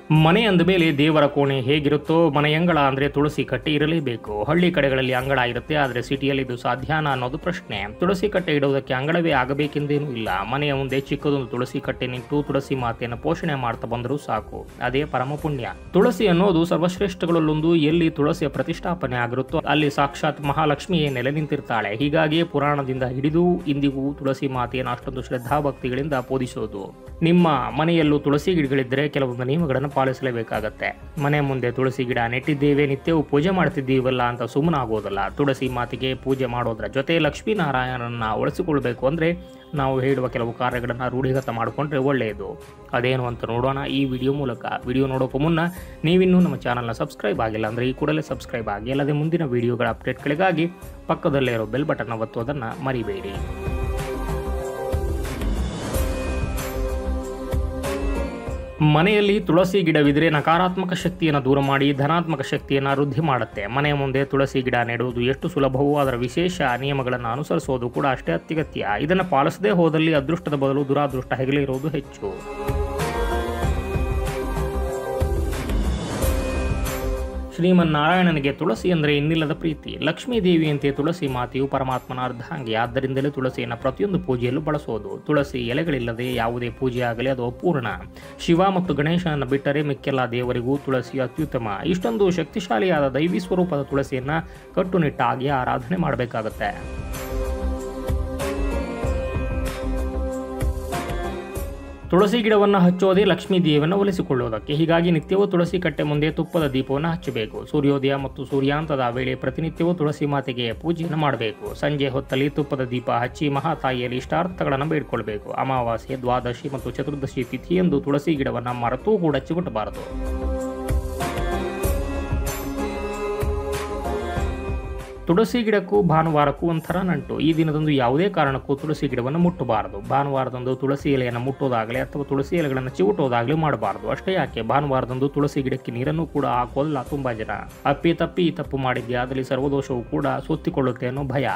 ಮನೆ ಅಂದ ಮೇಲೆ ದೇವರ ಕೋಣೆ ಹೇಗಿರುತ್ತೋ ಮನೆಯಂಗಳ ಅಂದರೆ ತುಳಸಿ ಕಟ್ಟೆ ಇರಲೇಬೇಕು ಹಳ್ಳಿ ಕಡೆಗಳಲ್ಲಿ ಅಂಗಳ ಇರುತ್ತೆ ಆದರೆ ಸಿಟಿಯಲ್ಲಿ ಇದು ಸಾಧ್ಯನಾ ಅನ್ನೋದು ಪ್ರಶ್ನೆ ತುಳಸಿ ಕಟ್ಟೆ ಇಡುವುದಕ್ಕೆ ಅಂಗಳವೇ ಆಗಬೇಕೆಂದೇನೂ ಇಲ್ಲ ಮನೆಯ ಮುಂದೆ ಚಿಕ್ಕದೊಂದು ತುಳಸಿ ಕಟ್ಟೆ ನಿಂತು ತುಳಸಿ ಮಾತೆಯನ್ನು ಪೋಷಣೆ ಮಾಡ್ತಾ ಬಂದರೂ ಸಾಕು ಅದೇ ಪರಮ ಪುಣ್ಯ ತುಳಸಿ ಅನ್ನೋದು ಸರ್ವಶ್ರೇಷ್ಠಗಳಲ್ಲೊಂದು ಎಲ್ಲಿ ತುಳಸಿಯ ಪ್ರತಿಷ್ಠಾಪನೆ ಆಗಿರುತ್ತೋ ಅಲ್ಲಿ ಸಾಕ್ಷಾತ್ ಮಹಾಲಕ್ಷ್ಮಿಯೇ ನೆಲೆ ನಿಂತಿರ್ತಾಳೆ ಹೀಗಾಗಿಯೇ ಪುರಾಣದಿಂದ ಹಿಡಿದು ಇಂದಿಗೂ ತುಳಸಿ ಮಾತೆಯನ್ನು ಅಷ್ಟೊಂದು ಶ್ರದ್ಧಾಭಕ್ತಿಗಳಿಂದ ಪೂಜಿಸೋದು ನಿಮ್ಮ ಮನೆಯಲ್ಲೂ ತುಳಸಿ ಗಿಡಗಳಿದ್ದರೆ ಕೆಲವೊಂದು ನಿಯಮಗಳನ್ನು ಪಾಲಿಸಲೇಬೇಕಾಗತ್ತೆ ಮನೆ ಮುಂದೆ ತುಳಸಿ ಗಿಡ ನೆಟ್ಟಿದ್ದೇವೆ ನಿತ್ಯವೂ ಪೂಜೆ ಮಾಡ್ತಿದ್ದೀವಲ್ಲ ಅಂತ ಸುಮ್ಮನಾಗೋದಲ್ಲ ತುಳಸಿ ಮಾತಿಗೆ ಪೂಜೆ ಮಾಡೋದ್ರ ಜೊತೆ ಲಕ್ಷ್ಮೀನಾರಾಯಣನ ಉಳಿಸಿಕೊಳ್ಬೇಕು ಅಂದರೆ ನಾವು ಹೇಳುವ ಕೆಲವು ಕಾರ್ಯಗಳನ್ನು ರೂಢಿಗತ ಮಾಡಿಕೊಂಡ್ರೆ ಒಳ್ಳೆಯದು ಅದೇನು ಅಂತ ನೋಡೋಣ ಈ ವಿಡಿಯೋ ಮೂಲಕ ವಿಡಿಯೋ ನೋಡೋಕ್ಕೂ ಮುನ್ನ ನೀವಿನ್ನೂ ನಮ್ಮ ಚಾನಲ್ನ ಸಬ್ಸ್ಕ್ರೈಬ್ ಆಗಿಲ್ಲ ಅಂದರೆ ಈ ಕೂಡಲೇ ಸಬ್ಸ್ಕ್ರೈಬ್ ಆಗಿ ಅಲ್ಲದೆ ಮುಂದಿನ ವಿಡಿಯೋಗಳ ಅಪ್ಡೇಟ್ಗಳಿಗಾಗಿ ಪಕ್ಕದಲ್ಲೇ ಇರೋ ಬೆಲ್ ಬಟನ್ ಒತ್ತುವುದನ್ನು ಮರಿಬೇಡಿ ಮನೆಯಲ್ಲಿ ತುಳಸಿ ಗಿಡವಿದ್ರೆ ನಕಾರಾತ್ಮಕ ಶಕ್ತಿಯನ್ನು ದೂರ ಮಾಡಿ ಧನಾತ್ಮಕ ಶಕ್ತಿಯನ್ನು ವೃದ್ಧಿ ಮಾಡುತ್ತೆ ಮನೆಯ ಮುಂದೆ ತುಳಸಿ ಗಿಡ ನೆಡುವುದು ಎಷ್ಟು ಸುಲಭವೋ ಅದರ ವಿಶೇಷ ನಿಯಮಗಳನ್ನು ಅನುಸರಿಸೋದು ಕೂಡ ಅಷ್ಟೇ ಅತ್ಯಗತ್ಯ ಇದನ್ನು ಪಾಲಿಸದೇ ಹೋದಲ್ಲಿ ಅದೃಷ್ಟದ ಬದಲು ದುರಾದೃಷ್ಟ ಹೆಗಲೇ ಇರುವುದು ಹೆಚ್ಚು ಶ್ರೀಮನ್ನಾರಾಯಣನಿಗೆ ತುಳಸಿ ಅಂದರೆ ಇನ್ನಿಲ್ಲದ ಪ್ರೀತಿ ಲಕ್ಷ್ಮೀ ದೇವಿಯಂತೆ ತುಳಸಿ ಮಾತೆಯು ಪರಮಾತ್ಮನ ಅರ್ಧಾಂಗಿ ಆದ್ದರಿಂದಲೇ ತುಳಸಿಯನ್ನು ಪ್ರತಿಯೊಂದು ಪೂಜೆಯಲ್ಲೂ ಬಳಸೋದು ತುಳಸಿ ಎಲೆಗಳಿಲ್ಲದೆ ಯಾವುದೇ ಪೂಜೆ ಆಗಲಿ ಅದು ಅಪೂರ್ಣ ಶಿವ ಮತ್ತು ಗಣೇಶನನ್ನು ಬಿಟ್ಟರೆ ಮಿಕ್ಕೆಲ್ಲ ದೇವರಿಗೂ ತುಳಸಿ ಅತ್ಯುತ್ತಮ ಇಷ್ಟೊಂದು ಶಕ್ತಿಶಾಲಿಯಾದ ದೈವಿ ಸ್ವರೂಪದ ತುಳಸಿಯನ್ನು ಕಟ್ಟುನಿಟ್ಟಾಗಿ ಆರಾಧನೆ ಮಾಡಬೇಕಾಗತ್ತೆ ತುಳಸಿ ಗಿಡವನ್ನು ಹಚ್ಚೋದೇ ಲಕ್ಷ್ಮೀ ದೇವಿಯನ್ನು ಒಲಿಸಿಕೊಳ್ಳುವುದಕ್ಕೆ ಹೀಗಾಗಿ ನಿತ್ಯವೂ ತುಳಸಿ ಕಟ್ಟೆ ಮುಂದೆ ತುಪ್ಪದ ದೀಪವನ್ನು ಹಚ್ಚಬೇಕು ಸೂರ್ಯೋದಯ ಮತ್ತು ಸೂರ್ಯಾಂತದ ವೇಳೆ ಪ್ರತಿನಿತ್ಯವೂ ತುಳಸಿ ಮಾತೆಗೆ ಪೂಜೆಯನ್ನು ಮಾಡಬೇಕು ಸಂಜೆ ಹೊತ್ತಲ್ಲಿ ತುಪ್ಪದ ದೀಪ ಹಚ್ಚಿ ಮಹಾತಾಯಿಯಲ್ಲಿ ಇಷ್ಟಾರ್ಥಗಳನ್ನು ಬೇಡಿಕೊಳ್ಬೇಕು ಅಮಾವಾಸ್ಯೆ ದ್ವಾದಶಿ ಮತ್ತು ಚತುರ್ದಶಿ ತಿಥಿಯಂದು ತುಳಸಿ ಗಿಡವನ್ನು ಮರೆತೂ ಕೂಡ ಚಿಮುಟಬಾರದು ತುಳಸಿ ಗಿಡಕ್ಕೂ ಭಾನುವಾರಕ್ಕೂ ಒಂಥರ ನಂಟು ಈ ದಿನದಂದು ಯಾವುದೇ ಕಾರಣಕ್ಕೂ ತುಳಸಿ ಗಿಡವನ್ನು ಮುಟ್ಟಬಾರದು ಭಾನುವಾರದಂದು ತುಳಸಿ ಎಲೆಯನ್ನು ಮುಟ್ಟೋದಾಗಲಿ ಅಥವಾ ತುಳಸಿ ಎಲೆಗಳನ್ನು ಚಿವುಟೋದಾಗಲಿ ಮಾಡಬಾರದು ಅಷ್ಟೇ ಯಾಕೆ ಭಾನುವಾರದಂದು ತುಳಸಿ ಗಿಡಕ್ಕೆ ನೀರನ್ನು ಕೂಡ ಹಾಕೋಲ್ಲ ತುಂಬಾ ಜನ ಅಪ್ಪಿ ತಪ್ಪಿ ಈ ತಪ್ಪು ಮಾಡಿದ್ದೆ ಅದರಲ್ಲಿ ಸರ್ವದೋಷವು ಕೂಡ ಸುತ್ತಿಕೊಳ್ಳುತ್ತೆ ಅನ್ನೋ ಭಯ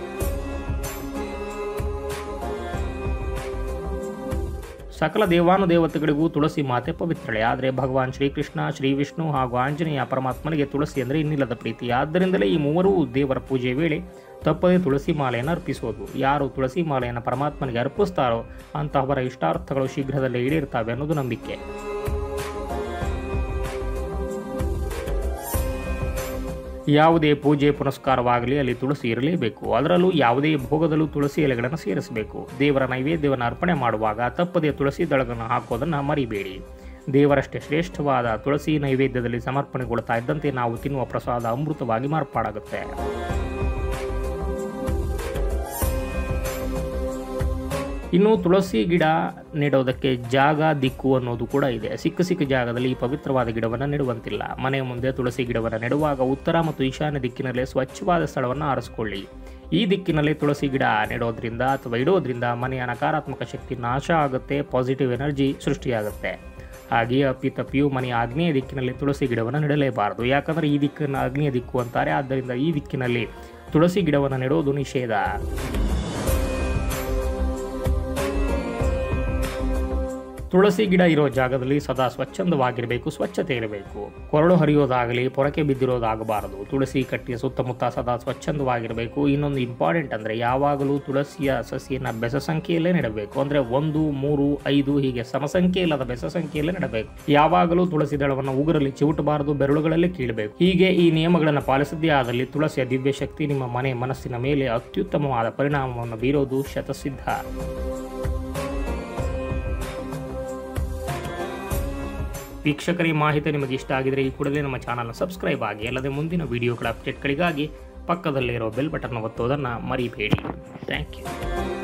ಸಕಲ ದೇವಾನುದೇವತೆಗಳಿಗೂ ತುಳಸಿ ಮಾತೆ ಪವಿತ್ರಳೆ ಆದರೆ ಭಗವಾನ್ ಶ್ರೀಕೃಷ್ಣ ಶ್ರೀ ವಿಷ್ಣು ಹಾಗೂ ಆಂಜನೇಯ ಪರಮಾತ್ಮನಿಗೆ ತುಳಸಿ ಅಂದರೆ ಇನ್ನಿಲ್ಲದ ಪ್ರೀತಿ ಆದ್ದರಿಂದಲೇ ಈ ಮೂವರೂ ದೇವರ ಪೂಜೆ ವೇಳೆ ತಪ್ಪದೇ ತುಳಸಿ ಮಾಲೆಯನ್ನು ಅರ್ಪಿಸೋದು ಯಾರು ತುಳಸಿ ಮಾಲೆಯನ್ನು ಪರಮಾತ್ಮನಿಗೆ ಅರ್ಪಿಸ್ತಾರೋ ಅಂತಹವರ ಇಷ್ಟಾರ್ಥಗಳು ಶೀಘ್ರದಲ್ಲೇ ಈಡೇರ್ತವೆ ಅನ್ನೋದು ನಂಬಿಕೆ ಯಾವುದೇ ಪೂಜೆ ಪುನಸ್ಕಾರವಾಗಲಿ ಅಲ್ಲಿ ತುಳಸಿ ಇರಲೇಬೇಕು ಅದರಲ್ಲೂ ಯಾವುದೇ ಭೋಗದಲ್ಲೂ ತುಳಸಿ ಎಲೆಗಳನ್ನು ಸೇರಿಸಬೇಕು ದೇವರ ನೈವೇದ್ಯವನ್ನು ಅರ್ಪಣೆ ಮಾಡುವಾಗ ತಪ್ಪದೇ ತುಳಸಿ ದಳಗಳನ್ನು ಹಾಕೋದನ್ನು ಮರಿಬೇಡಿ ದೇವರಷ್ಟೇ ಶ್ರೇಷ್ಠವಾದ ತುಳಸಿ ನೈವೇದ್ಯದಲ್ಲಿ ಸಮರ್ಪಣೆಗೊಳ್ತಾ ಇದ್ದಂತೆ ನಾವು ತಿನ್ನುವ ಪ್ರಸಾದ ಅಮೃತವಾಗಿ ಮಾರ್ಪಾಡಾಗುತ್ತೆ ಇನ್ನು ತುಳಸಿ ಗಿಡ ನೆಡೋದಕ್ಕೆ ಜಾಗ ದಿಕ್ಕು ಅನ್ನೋದು ಕೂಡ ಇದೆ ಸಿಕ್ಕ ಸಿಕ್ಕ ಜಾಗದಲ್ಲಿ ಈ ಪವಿತ್ರವಾದ ಗಿಡವನ್ನು ನೆಡುವಂತಿಲ್ಲ ಮನೆಯ ಮುಂದೆ ತುಳಸಿ ಗಿಡವನ್ನು ನೆಡುವಾಗ ಉತ್ತರ ಮತ್ತು ಈಶಾನ್ಯ ದಿಕ್ಕಿನಲ್ಲಿ ಸ್ವಚ್ಛವಾದ ಸ್ಥಳವನ್ನು ಆರಿಸಿಕೊಳ್ಳಿ ಈ ದಿಕ್ಕಿನಲ್ಲಿ ತುಳಸಿ ಗಿಡ ನೆಡೋದ್ರಿಂದ ಅಥವಾ ಇಡೋದ್ರಿಂದ ಮನೆಯ ನಕಾರಾತ್ಮಕ ಶಕ್ತಿ ನಾಶ ಆಗುತ್ತೆ ಪಾಸಿಟಿವ್ ಎನರ್ಜಿ ಸೃಷ್ಟಿಯಾಗುತ್ತೆ ಹಾಗೆಯೇ ಅಪ್ಪಿತಪ್ಪಿಯು ಮನೆಯ ಆಗ್ನೇಯ ದಿಕ್ಕಿನಲ್ಲಿ ತುಳಸಿ ಗಿಡವನ್ನು ನೆಡಲೇಬಾರದು ಯಾಕಂದರೆ ಈ ದಿಕ್ಕನ್ನು ಆಗ್ನೇಯ ದಿಕ್ಕು ಅಂತಾರೆ ಆದ್ದರಿಂದ ಈ ದಿಕ್ಕಿನಲ್ಲಿ ತುಳಸಿ ಗಿಡವನ್ನು ನೆಡೋದು ನಿಷೇಧ ತುಳಸಿ ಗಿಡ ಇರೋ ಜಾಗದಲ್ಲಿ ಸದಾ ಸ್ವಚ್ಛಂದವಾಗಿರಬೇಕು ಸ್ವಚ್ಛತೆ ಇರಬೇಕು ಕೊರಳು ಹರಿಯೋದಾಗಲಿ ಪೊರಕೆ ಬಿದ್ದಿರೋದಾಗಬಾರದು ತುಳಸಿ ಕಟ್ಟಿಯ ಸುತ್ತಮುತ್ತ ಸದಾ ಸ್ವಚ್ಛಂದವಾಗಿರಬೇಕು ಇನ್ನೊಂದು ಇಂಪಾರ್ಟೆಂಟ್ ಅಂದರೆ ಯಾವಾಗಲೂ ತುಳಸಿಯ ಸಸಿಯನ್ನು ಬೆಸ ಸಂಖ್ಯೆಯಲ್ಲೇ ನೆಡಬೇಕು ಅಂದರೆ ಒಂದು ಮೂರು ಐದು ಹೀಗೆ ಸಮಸಂಖ್ಯೆ ಇಲ್ಲದ ಬೆಸ ಸಂಖ್ಯೆಯಲ್ಲೇ ನೆಡಬೇಕು ಯಾವಾಗಲೂ ತುಳಸಿ ದಳವನ್ನು ಉಗುರಲ್ಲಿ ಚಿವುಟಬಾರದು ಬೆರಳುಗಳಲ್ಲೇ ಕೀಳಬೇಕು ಹೀಗೆ ಈ ನಿಯಮಗಳನ್ನು ಪಾಲಿಸದೇ ಆದಲ್ಲಿ ತುಳಸಿಯ ದಿವ್ಯ ಶಕ್ತಿ ನಿಮ್ಮ ಮನೆ ಮನಸ್ಸಿನ ಮೇಲೆ ಅತ್ಯುತ್ತಮವಾದ ಪರಿಣಾಮವನ್ನು ಬೀರೋದು ಶತಸಿದ್ಧ ವೀಕ್ಷಕರ ಈ ಮಾಹಿತಿ ನಿಮಗೆ ಇಷ್ಟ ಆಗಿದರೆ ಈ ಕೂಡಲೇ ನಮ್ಮ ಚಾನಲ್ನ ಸಬ್ಸ್ಕ್ರೈಬ್ ಆಗಿ ಅಲ್ಲದೆ ಮುಂದಿನ ವಿಡಿಯೋಗಳ ಅಪ್ಡೇಟ್ಗಳಿಗಾಗಿ ಪಕ್ಕದಲ್ಲಿರೋ ಬೆಲ್ ಬಟನ್ ಒತ್ತೋದನ್ನು ಮರಿಬೇಡಿ ಥ್ಯಾಂಕ್ ಯು